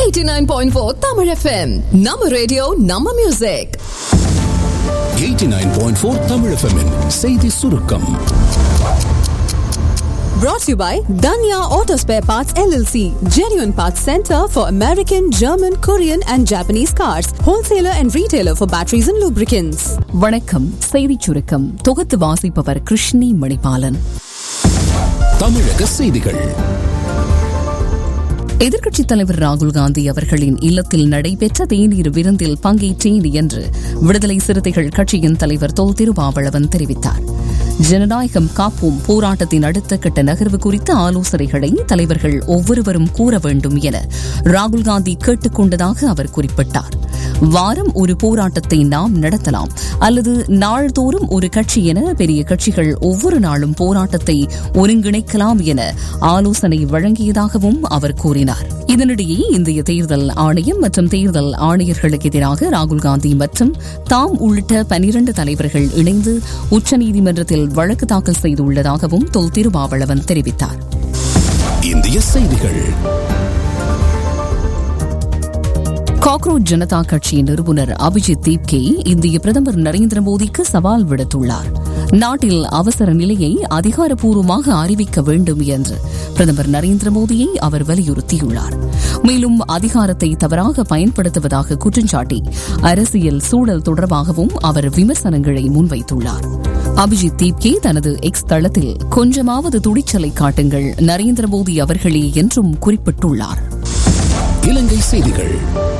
89.4 Tamil FM நம்ம radio நம்ம music 89.4 Tamil FM -இன் செய்தி சுருக்கம் brought to you by Danya Auto Spare Parts LLC genuine parts center for American German Korean and Japanese cars wholesaler and retailer for batteries and lubricants வணக்கம் செய்திச் சுருக்கம் தொகுத்து வாசிப்பவர் கிருஷ்ணி மணிபாலன் தமிழக செய்திகள் எதிர்க்கட்சித் தலைவர் ராகுல் காந்தி அவர்களின் இல்லத்தில் நடைபெற்ற தேநீர் விருந்தில் பங்கேற்றேன் என்று விடுதலை சிறுத்தைகள் கட்சியின் தலைவர் தொல் திருமாவளவன் தெரிவித்தார் ஜனநாயகம் காப்போம் போராட்டத்தின் அடுத்த கட்ட நகர்வு குறித்த ஆலோசனைகளை தலைவர்கள் ஒவ்வொருவரும் கூற வேண்டும் என ராகுல் காந்தி கேட்டுக் கொண்டதாக அவர் குறிப்பிட்டார் வாரம் ஒரு போராட்டத்தை நாம் நடத்தலாம் அல்லது நாள்தோறும் ஒரு கட்சி என பெரிய கட்சிகள் ஒவ்வொரு நாளும் போராட்டத்தை ஒருங்கிணைக்கலாம் என ஆலோசனை வழங்கியதாகவும் அவர் கூறினார் இதனிடையே இந்திய தேர்தல் ஆணையம் மற்றும் தேர்தல் ஆணையர்களுக்கு எதிராக ராகுல் காந்தி மற்றும் தாம் உள்ளிட்ட பனிரண்டு தலைவர்கள் இணைந்து உச்சநீதிமன்றத்தில் வழக்கு தாக்கல் செய்துள்ளதாகவும் தொல் திருமாவளவன் தெரிவித்தார் இந்திய செய்திகள் காக்ரோச் ஜனதா கட்சியின் நிறுவனர் அபிஜித் தீப்கே இந்திய பிரதமர் நரேந்திர மோடிக்கு சவால் விடுத்துள்ளார் நாட்டில் அவசர நிலையை அதிகாரப்பூர்வமாக அறிவிக்க வேண்டும் என்று பிரதமர் நரேந்திர மோடியை அவர் வலியுறுத்தியுள்ளார் மேலும் அதிகாரத்தை தவறாக பயன்படுத்துவதாக குற்றஞ்சாட்டி அரசியல் சூழல் தொடர்பாகவும் அவர் விமர்சனங்களை முன்வைத்துள்ளார் அபிஜித் தீப்கே தனது எக்ஸ் தளத்தில் கொஞ்சமாவது துடிச்சலை காட்டுங்கள் நரேந்திர மோடி அவர்களே என்றும் குறிப்பிட்டுள்ளார் இலங்கை செய்திகள்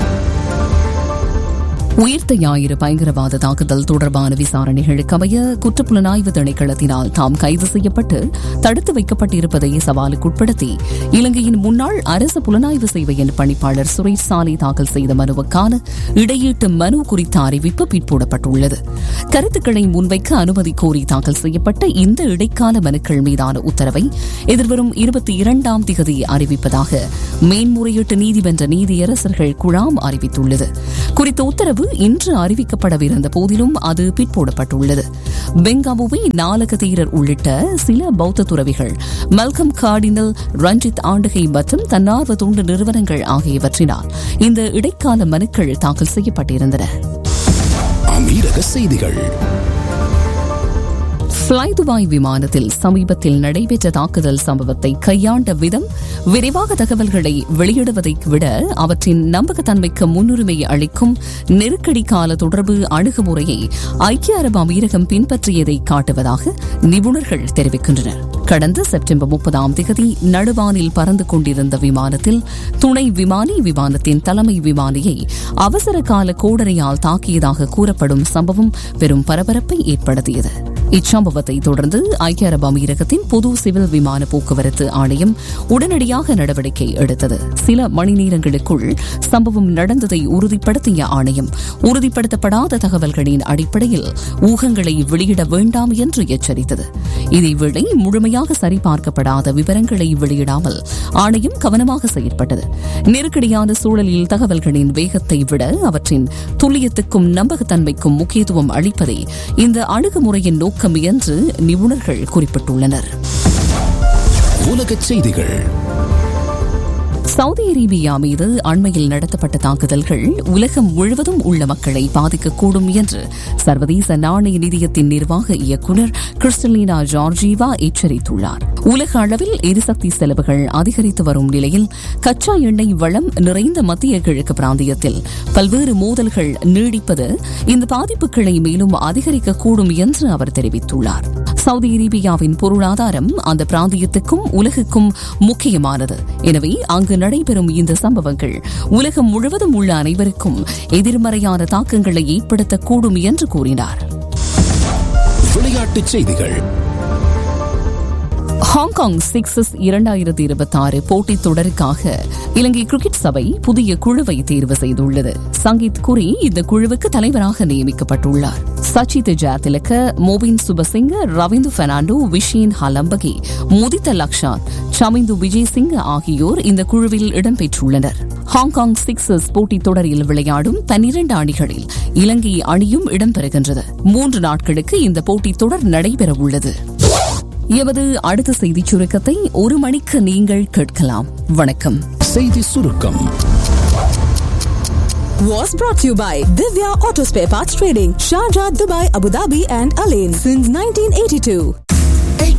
உயிர்த்த ஞாயிறு பயங்கரவாத தாக்குதல் தொடர்பான விசாரணைகளுக்கு அமைய குற்றப்புலனாய்வு திணைக்களத்தினால் தாம் கைது செய்யப்பட்டு தடுத்து வைக்கப்பட்டிருப்பதை சவாலுக்குட்படுத்தி இலங்கையின் முன்னாள் அரசு புலனாய்வு சேவையின் பணிப்பாளர் சுரேஷ் சாலை தாக்கல் செய்த மனுவுக்கான இடையீட்டு மனு குறித்த அறிவிப்பு பிற்போடப்பட்டுள்ளது கருத்துக்களை முன்வைக்க அனுமதி கோரி தாக்கல் செய்யப்பட்ட இந்த இடைக்கால மனுக்கள் மீதான உத்தரவை எதிர்வரும் இருபத்தி இரண்டாம் திகதி அறிவிப்பதாக மேன்முறையீட்டு நீதிமன்ற நீதியரசர்கள் குழாம் அறிவித்துள்ளது குறித்த உத்தரவு இன்று அறிவிக்கப்படவிருந்த போதிலும் அது பிற்போடப்பட்டுள்ளது பெங்காமுவை நாலக தீரர் உள்ளிட்ட சில பௌத்த துறவிகள் மல்கம் கார்டினல் ரஞ்சித் ஆண்டகை மற்றும் தன்னார்வ தொண்டு நிறுவனங்கள் ஆகியவற்றினால் இந்த இடைக்கால மனுக்கள் தாக்கல் செய்யப்பட்டிருந்தன அமீரக செய்திகள் ஃப்ளை துபாய் விமானத்தில் சமீபத்தில் நடைபெற்ற தாக்குதல் சம்பவத்தை கையாண்ட விதம் விரைவாக தகவல்களை வெளியிடுவதை விட அவற்றின் நம்பகத்தன்மைக்கு முன்னுரிமை அளிக்கும் நெருக்கடி கால தொடர்பு அணுகுமுறையை ஐக்கிய அரபு அமீரகம் பின்பற்றியதை காட்டுவதாக நிபுணர்கள் தெரிவிக்கின்றனர் கடந்த செப்டம்பர் முப்பதாம் திகதி நடுவானில் பறந்து கொண்டிருந்த விமானத்தில் துணை விமானி விமானத்தின் தலைமை விமானியை அவசர கால கோடரையால் தாக்கியதாக கூறப்படும் சம்பவம் பெரும் பரபரப்பை ஏற்படுத்தியது இச்சம்பவத்தை தொடர்ந்து ஐக்கிய அரபு அமீரகத்தின் பொது சிவில் விமான போக்குவரத்து ஆணையம் உடனடியாக நடவடிக்கை எடுத்தது சில மணி நேரங்களுக்குள் சம்பவம் நடந்ததை உறுதிப்படுத்திய ஆணையம் உறுதிப்படுத்தப்படாத தகவல்களின் அடிப்படையில் ஊகங்களை வெளியிட வேண்டாம் என்று எச்சரித்தது இதேவேளை முழுமையாக சரிபார்க்கப்படாத விவரங்களை வெளியிடாமல் ஆணையம் கவனமாக செயற்பட்டது நெருக்கடியான சூழலில் தகவல்களின் வேகத்தை விட அவற்றின் துல்லியத்துக்கும் நம்பகத்தன்மைக்கும் முக்கியத்துவம் அளிப்பதே இந்த அணுகுமுறையின் நோக்கம் என்று நிபுணர்கள் குறிப்பிட்டுள்ளனர் உலகச் செய்திகள் சவுதி அரேபியா மீது அண்மையில் நடத்தப்பட்ட தாக்குதல்கள் உலகம் முழுவதும் உள்ள மக்களை பாதிக்கக்கூடும் என்று சர்வதேச நாணய நிதியத்தின் நிர்வாக இயக்குநர் கிறிஸ்டலினா ஜார்ஜீவா எச்சரித்துள்ளார் உலக அளவில் எரிசக்தி செலவுகள் அதிகரித்து வரும் நிலையில் கச்சா எண்ணெய் வளம் நிறைந்த மத்திய கிழக்கு பிராந்தியத்தில் பல்வேறு மோதல்கள் நீடிப்பது இந்த பாதிப்புகளை மேலும் அதிகரிக்கக்கூடும் என்று அவர் தெரிவித்துள்ளார் சவுதி அரேபியாவின் பொருளாதாரம் அந்த பிராந்தியத்துக்கும் உலகுக்கும் முக்கியமானது எனவே அங்கு நடைபெறும் இந்த சம்பவங்கள் உலகம் முழுவதும் உள்ள அனைவருக்கும் எதிர்மறையான தாக்கங்களை ஏற்படுத்தக்கூடும் என்று கூறினார் விளையாட்டுச் செய்திகள் ஹாங்காங் சிக்ஸஸ் இரண்டாயிரத்தி இருபத்தி ஆறு போட்டித் தொடருக்காக இலங்கை கிரிக்கெட் சபை புதிய குழுவை தேர்வு செய்துள்ளது சங்கீத் குரி இந்த குழுவுக்கு தலைவராக நியமிக்கப்பட்டுள்ளார் சச்சித் ஜாதிலக்க மோபின் சுபசிங்க ரவீந்து பெர்னாண்டோ விஷேன் ஹலம்பகி முதித்த லக்ஷான் சமிந்து விஜய் சிங் ஆகியோர் இந்த குழுவில் இடம்பெற்றுள்ளனர் ஹாங்காங் சிக்ஸர்ஸ் போட்டித் தொடரில் விளையாடும் பன்னிரண்டு அணிகளில் இலங்கை அணியும் இடம்பெறுகின்றது மூன்று நாட்களுக்கு இந்த போட்டித் தொடர் நடைபெறவுள்ளது எமது அடுத்த செய்திச் சுருக்கத்தை ஒரு மணிக்கு நீங்கள் கேட்கலாம் வணக்கம் செய்தி சுருக்கம் was brought to you by Divya Auto Spare Parts Trading, Sharjah, Dubai, Abu Dhabi, and Alain since 1982.